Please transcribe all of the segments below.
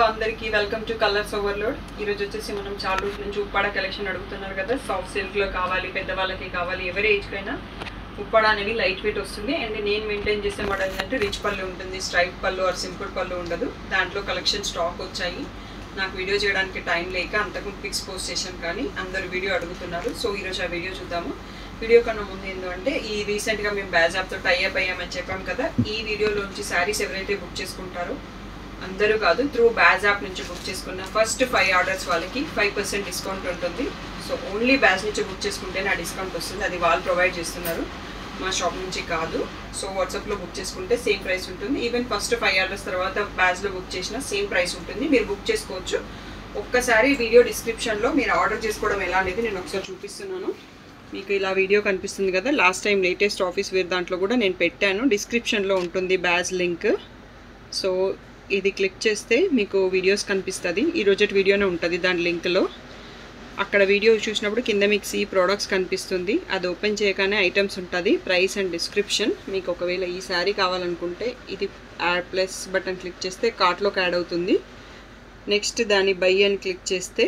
అందరికీ welcome to colours overload ఈరోజు వచ్చేసి మనం చాలా రోజుల నుంచి ఉప్పాడ కలెక్షన్ అడుగుతున్నారు కదా సాఫ్ట్ సిల్క్లో కావాలి పెద్దవాళ్ళకి కావాలి ఎవరి ఏజ్కైనా ఉప్పాడ అనేది లైట్ వెయిట్ వస్తుంది అండ్ నేను మెయింటైన్ చేసే మోడల్ ఏంటంటే రిచ్ పళ్ళు ఉంటుంది స్ట్రైప్ పళ్ళు ఆర్ సింపుల్ పళ్ళు ఉండదు దాంట్లో కలెక్షన్ స్టాక్ వచ్చాయి నాకు వీడియో చేయడానికి టైం లేక అంతకుముందు పిక్స్ పోస్ట్ చేశాను కానీ అందరు వీడియో అడుగుతున్నారు సో ఈరోజు ఆ వీడియో చూద్దాము వీడియో కన్నా ముందు ఏంటంటే ఈ రీసెంట్గా మేము బ్యాజ్ యాప్తో టైఅప్ అయ్యామని చెప్పాం కదా ఈ వీడియోలోంచి శారీస్ ఎవరైతే బుక్ చేసుకుంటారో అందరూ కాదు త్రూ బ్యాజ్ యాప్ నుంచి బుక్ చేసుకున్న ఫస్ట్ ఫైవ్ ఆర్డర్స్ వాళ్ళకి ఫైవ్ పర్సెంట్ డిస్కౌంట్ ఉంటుంది సో ఓన్లీ బ్యాజ్ నుంచి బుక్ చేసుకుంటేనే ఆ డిస్కౌంట్ వస్తుంది అది వాళ్ళు ప్రొవైడ్ చేస్తున్నారు మా షాప్ నుంచి కాదు సో వాట్సాప్లో బుక్ చేసుకుంటే సేమ్ ప్రైస్ ఉంటుంది ఈవెన్ ఫస్ట్ ఫైవ్ ఆర్డర్స్ తర్వాత బ్యాజ్లో బుక్ చేసిన సేమ్ ప్రైస్ ఉంటుంది మీరు బుక్ చేసుకోవచ్చు ఒక్కసారి వీడియో డిస్క్రిప్షన్లో మీరు ఆర్డర్ చేసుకోవడం ఎలా అనేది నేను ఒకసారి చూపిస్తున్నాను మీకు ఇలా వీడియో కనిపిస్తుంది కదా last time latest office wear దాంట్లో కూడా నేను పెట్టాను డిస్క్రిప్షన్లో ఉంటుంది బ్యాజ్ లింక్ సో ఇది క్లిక్ చేస్తే మీకు వీడియోస్ కనిపిస్తుంది ఈ రోజటి వీడియోనే ఉంటుంది దాని లింక్లో అక్కడ వీడియో చూసినప్పుడు కింద మీకు సి ప్రోడక్ట్స్ కనిపిస్తుంది అది ఓపెన్ చేయగానే ఐటమ్స్ ఉంటుంది ప్రైస్ అండ్ డిస్క్రిప్షన్ మీకు ఒకవేళ ఈ శారీ కావాలనుకుంటే ఇది యాడ్ ప్లస్ బటన్ క్లిక్ చేస్తే కార్ట్లోకి యాడ్ అవుతుంది నెక్స్ట్ దాని బై అని క్లిక్ చేస్తే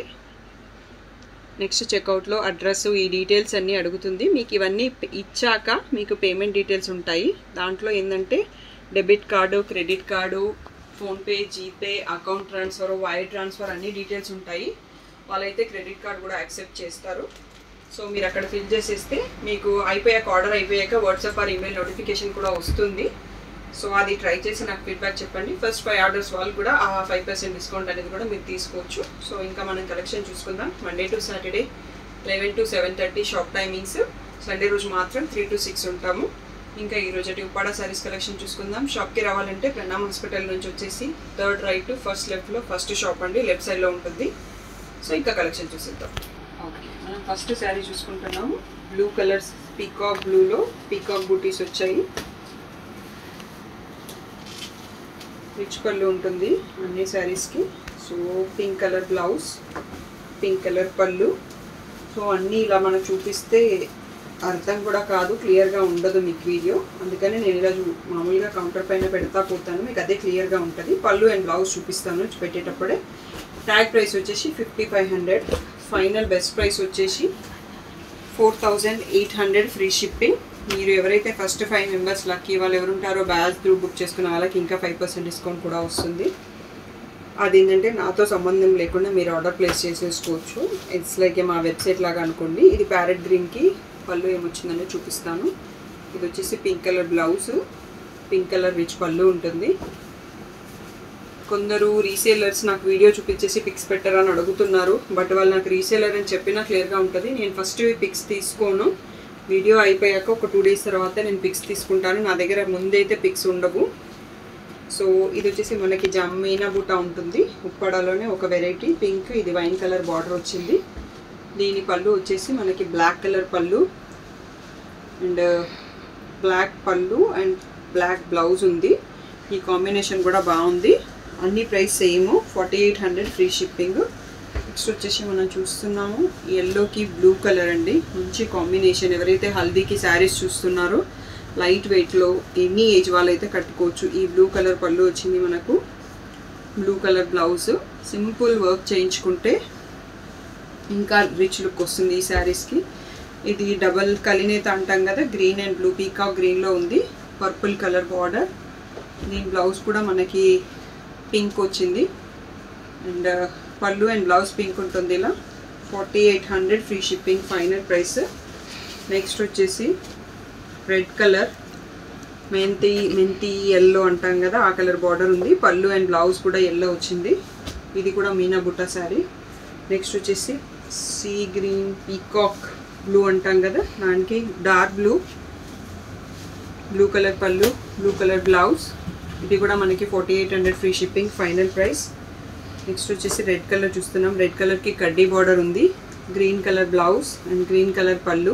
నెక్స్ట్ చెక్అవుట్లో అడ్రస్ ఈ డీటెయిల్స్ అన్నీ అడుగుతుంది మీకు ఇవన్నీ ఇచ్చాక మీకు పేమెంట్ డీటెయిల్స్ ఉంటాయి దాంట్లో ఏంటంటే debit card credit card PhonePe GPay account transfer wire transfer అన్ని డీటెయిల్స్ ఉంటాయి వాళ్ళైతే క్రెడిట్ కార్డ్ కూడా యాక్సెప్ట్ చేస్తారు సో మీరు అక్కడ ఫిల్ చేసేస్తే మీకు అయిపోయాక ఆర్డర్ అయిపోయాక వాట్సాప్ ఆర్ ఈమెయిల్ నోటిఫికేషన్ కూడా వస్తుంది సో అది ట్రై చేసి నాకు ఫీడ్బ్యాక్ చెప్పండి ఫస్ట్ ఫైవ్ ఆర్డర్స్ వాళ్ళు కూడా ఆ ఫైవ్ పర్సెంట్ డిస్కౌంట్ అనేది కూడా మీరు తీసుకోవచ్చు సో ఇంకా మనం కలెక్షన్ చూసుకుందాం Monday to Saturday eleven to seven thirty shop timings Sunday రోజు మాత్రం త్రీ టు సిక్స్ ఉంటాము ఇంకా ఈ రోజు ఉప్పాడ సారీస్ కలెక్షన్ చూసుకుందాం షాప్కి రావాలంటే ప్రణామ్ హాస్పిటల్ నుంచి వచ్చేసి థర్డ్ రైట్ ఫస్ట్ లెఫ్ట్లో ఫస్ట్ షాప్ అండి లెఫ్ట్ సైడ్లో ఉంటుంది సో ఇంకా కలెక్షన్ చూసేద్దాం ఓకే మనం ఫస్ట్ శారీ చూసుకుంటున్నాము బ్లూ కలర్స్ పీకాక్ బ్లూలో పీకాక్ బూటీస్ వచ్చాయి రిచ్ పళ్ళు ఉంటుంది అన్ని శారీస్కి so pink colour blouse pink colour పళ్ళు సో అన్నీ ఇలా మనకు చూపిస్తే అర్థం కూడా కాదు క్లియర్గా ఉండదు మీకు వీడియో అందుకని నేను ఇలా చూ- మామూలుగా కౌంటర్ పైన పెడతా పోతాను మీకు అదే క్లియర్గా ఉంటుంది పళ్ళు అండ్ బ్లౌజ్ చూపిస్తాను పెట్టేటప్పుడే ట్యాగ్ ప్రైస్ వచ్చేసి fifty five hundred final best price వచ్చేసి four thousand eight hundred free shipping మీరు ఎవరైతే ఫస్ట్ ఫైవ్ మెంబర్స్ లక్కీ వాళ్ళు ఎవరు ఉంటారో బ్యాచ్ త్రూ బుక్ చేసుకున్న వాళ్ళకి ఇంకా ఫైవ్ పర్సెంట్ డిస్కౌంట్ కూడా వస్తుంది అది ఏంటంటే నాతో సంబంధం లేకుండా మీరు ఆర్డర్ ప్లేస్ చేసేసుకోవచ్చు ఇట్స్ లైక్ మా వెబ్సైట్ లాగా అనుకోండి ఇది ప్యారెట్ గ్రీన్కి పళ్ళు ఏమొచ్చిందని చూపిస్తాను ఇది వచ్చేసి pink colour blouse pink colour rich పళ్ళు ఉంటుంది కొందరు రీసేలర్స్ నాకు వీడియో చూపించేసి పిక్స్ పెట్టారని అడుగుతున్నారు బట్ వాళ్ళు నాకు రీసేలర్ అని చెప్పినా క్లియర్గా ఉంటుంది నేను ఫస్ట్ పిక్స్ తీసుకోను వీడియో అయిపోయాక ఒక టూ డేస్ తర్వాత నేను పిక్స్ తీసుకుంటాను నా దగ్గర ముందైతే పిక్స్ ఉండవు సో ఇది వచ్చేసి మనకి జమ్మీనా బూట ఉంటుంది ఉప్పడలోనే ఒక వెరైటీ పింక్ ఇది వైన్ కలర్ బార్డర్ వచ్చింది దీని పళ్ళు వచ్చేసి మనకి బ్లాక్ కలర్ పళ్ళు అండ్ బ్లాక్ పళ్ళు అండ్ బ్లాక్ బ్లౌజ్ ఉంది ఈ కాంబినేషన్ కూడా బాగుంది అన్ని price same forty eight hundred free shipping next వచ్చేసి మనం చూస్తున్నాము ఎల్లోకి బ్లూ కలర్ అండి మంచి కాంబినేషన్ ఎవరైతే హల్దీకి శారీస్ చూస్తున్నారో లైట్ వెయిట్లో ఎనీ ఏజ్ వాళ్ళైతే కట్టుకోవచ్చు ఈ బ్లూ కలర్ పళ్ళు వచ్చింది మనకు blue colour blouse simple work చేయించుకుంటే ఇంకా రిచ్ లుక్ వస్తుంది ఈ శారీస్కి ఇది డబల్ కలినేత అంటాం కదా గ్రీన్ అండ్ బ్లూ పీకాక్ గ్రీన్లో ఉంది పర్పుల్ కలర్ బార్డర్ దీని బ్లౌజ్ కూడా మనకి పింక్ వచ్చింది అండ్ పళ్ళు అండ్ బ్లౌజ్ పింక్ ఉంటుంది ఇలా forty eight hundred free shipping final price next వచ్చేసి రెడ్ కలర్ మెంతి మెంతి ఎల్లో అంటాం కదా ఆ కలర్ బార్డర్ ఉంది పళ్ళు అండ్ బ్లౌజ్ కూడా ఎల్లో వచ్చింది ఇది కూడా మీనా బుట్ట శారీ నెక్స్ట్ వచ్చేసి సీ గ్రీన్ పీకాక్ బ్లూ అంటాం కదా దానికి డార్క్ బ్లూ బ్లూ కలర్ పళ్ళు బ్లూ కలర్ బ్లౌజ్ ఇది కూడా మనకి forty eight hundred free shipping final price next వచ్చేసి రెడ్ కలర్ చూస్తున్నాం రెడ్ కలర్కి కడ్డీ బార్డర్ ఉంది green colour blouse and green colour పళ్ళు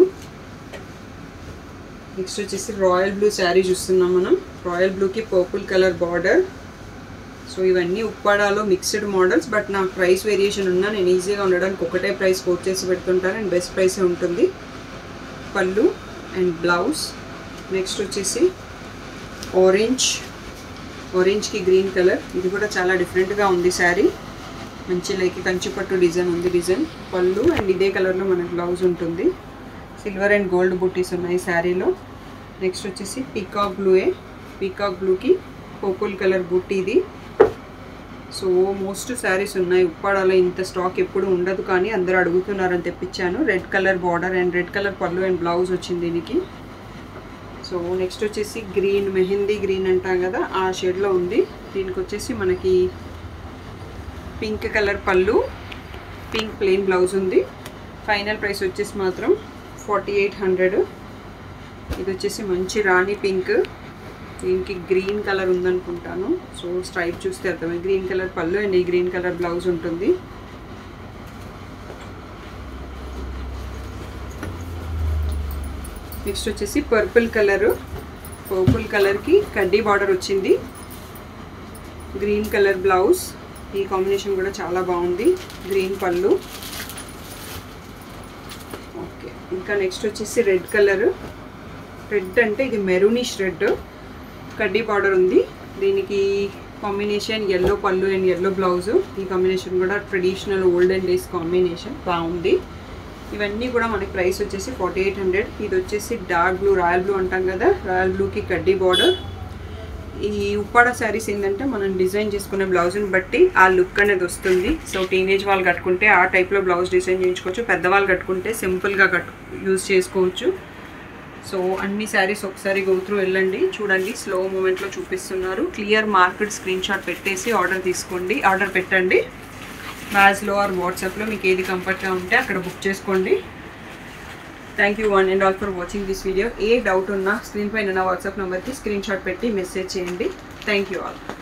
నెక్స్ట్ వచ్చేసి రాయల్ బ్లూ శారీ చూస్తున్నాం మనం రాయల్ బ్లూకి పర్పుల్ కలర్ బార్డర్ సో ఇవన్నీ ఉప్పాడాలో మిక్స్డ్ మోడల్స్ బట్ నాకు ప్రైస్ వేరియేషన్ ఉన్నా నేను ఈజీగా ఉండడానికి ఒకటే ప్రైస్ కోట్ చేసి పెడుతుంటాను అండ్ బెస్ట్ ప్రైసే ఉంటుంది పళ్ళు అండ్ బ్లౌజ్ నెక్స్ట్ వచ్చేసి ఆరెంజ్ ఆరెంజ్కి గ్రీన్ కలర్ ఇది కూడా చాలా డిఫరెంట్గా ఉంది శారీ మంచి లైక్ కంచిపట్టు డిజైన్ ఉంది డిజైన్ పళ్ళు అండ్ ఇదే కలర్లో మనకు బ్లౌజ్ ఉంటుంది సిల్వర్ అండ్ గోల్డ్ బుట్టీస్ ఉన్నాయి శారీలో నెక్స్ట్ వచ్చేసి పీకాక్ బ్లూయే పీకాక్ బ్లూకి పర్పుల్ కలర్ బుట్టి ఇది సో మోస్ట్ శారీస్ ఉన్నాయి ఉప్పాడలో ఇంత స్టాక్ ఎప్పుడు ఉండదు కానీ అందరూ అడుగుతున్నారని తెప్పించాను red colour border and red colour పళ్ళు అండ్ బ్లౌజ్ వచ్చింది దీనికి సో నెక్స్ట్ వచ్చేసి గ్రీన్ మెహందీ గ్రీన్ అంటాం కదా ఆ షేడ్లో ఉంది దీనికి వచ్చేసి మనకి పింక్ కలర్ పళ్ళు పింక్ ప్లెయిన్ బ్లౌజ్ ఉంది ఫైనల్ ప్రైస్ వచ్చేసి మాత్రం ఫార్టీ ఎయిట్ హండ్రెడ్ ఇది వచ్చేసి మంచి రాణి పింక్ దీనికి గ్రీన్ కలర్ ఉందనుకుంటాను సో స్ట్రైప్ చూస్తే అర్థమే గ్రీన్ కలర్ పళ్ళు అండ్ ఈ గ్రీన్ కలర్ బ్లౌజ్ ఉంటుంది నెక్స్ట్ వచ్చేసి పర్పుల్ కలర్ పర్పుల్ కలర్కి కడ్డీ బార్డర్ వచ్చింది గ్రీన్ కలర్ బ్లౌజ్ ఈ కాంబినేషన్ కూడా చాలా బాగుంది గ్రీన్ పళ్ళు ఓకే ఇంకా నెక్స్ట్ వచ్చేసి రెడ్ కలర్ రెడ్ అంటే ఇది మెరూనిష్ రెడ్ కడ్డీ బార్డర్ ఉంది దీనికి కాంబినేషన్ ఎల్లో పళ్ళు అండ్ ఎల్లో బ్లౌజ్ ఈ కాంబినేషన్ కూడా ట్రెడిషనల్ ఓల్డెన్ డేస్ కాంబినేషన్ బాగుంది ఇవన్నీ కూడా మనకి ప్రైస్ వచ్చేసి ఫార్టీ ఎయిట్ హండ్రెడ్ ఇది వచ్చేసి డార్క్ బ్లూ రాయల్ బ్లూ అంటాం కదా రాయల్ బ్లూకి కడ్డీ బార్డర్ ఈ ఉప్పాడ శారీస్ ఏంటంటే మనం డిజైన్ చేసుకునే బ్లౌజ్ని బట్టి ఆ లుక్ అనేది వస్తుంది సో టీనేజ్ వాళ్ళు కట్టుకుంటే ఆ టైప్లో బ్లౌజ్ డిజైన్ చేయించుకోవచ్చు పెద్దవాళ్ళు కట్టుకుంటే సింపుల్గా కట్టు యూజ్ చేసుకోవచ్చు సో అన్ని శారీస్ ఒకసారి గో త్రూ వెళ్ళండి చూడండి స్లో మూమెంట్లో చూపిస్తున్నారు క్లియర్ మార్కెట్ స్క్రీన్ షాట్ పెట్టేసి ఆర్డర్ తీసుకోండి ఆర్డర్ పెట్టండి మ్యాజ్లో ఆర్ వాట్సాప్లో మీకు ఏది కంఫర్ట్గా ఉంటే అక్కడ బుక్ చేసుకోండి thank you one and all for watching this video a doubt ఉన్నా స్క్రీన్ పైన నా వాట్సాప్ నెంబర్కి స్క్రీన్ షాట్ పెట్టి మెసేజ్ చేయండి థ్యాంక్ యూ ఆల్